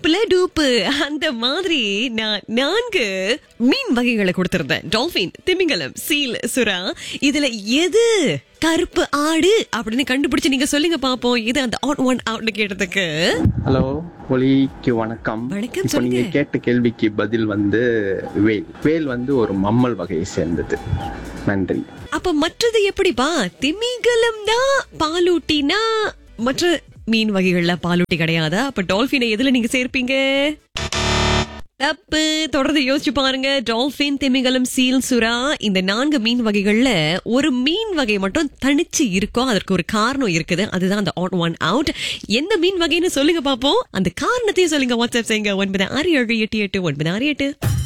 சூப்புல டூப்பு அந்த மாதிரி நான் நான்கு மீன் வகைகளை கொடுத்திருந்தேன் டால்பின் திமிங்கலம் சீல் சுறா இதுல எது கருப்பு ஆடு அப்படின்னு கண்டுபிடிச்சு நீங்க சொல்லுங்க பாப்போம் இது அந்த ஆட் ஒன் அவுட்னு கேட்டதுக்கு ஹலோ ஒலிக்கு வணக்கம் வணக்கம், இப்போ நீங்க சொல்லுங்க. கேட்ட கேள்விக்கு பதில் வந்து வேல் வேல் வந்து ஒரு மம்மல் வகையை சேர்ந்தது நன்றி அப்ப மற்றது எப்படிப்பா திமிங்கலம் தான் பாலூட்டினா மற்ற மீன் வகைகள்ல பாலூட்டி கிடையாதா அப்ப டால்பினை எதுல நீங்க சேர்ப்பீங்க தப்பு தொடர்ந்து யோசிச்சு பாருங்க டால்பின் திமிங்கலம் சீல் சுறா இந்த நான்கு மீன் வகைகள்ல ஒரு மீன் வகை மட்டும் தனிச்சு இருக்கோ அதற்கு ஒரு காரணம் இருக்குது அதுதான் அந்த ஆட் ஒன் அவுட் எந்த மீன் வகைன்னு சொல்லுங்க பாப்போம் அந்த காரணத்தையும் சொல்லுங்க வாட்ஸ்அப் செய்யுங்க ஒன்பது ஆறு ஏழு எட்டு எட்டு ஒன்பது ஆறு எட்டு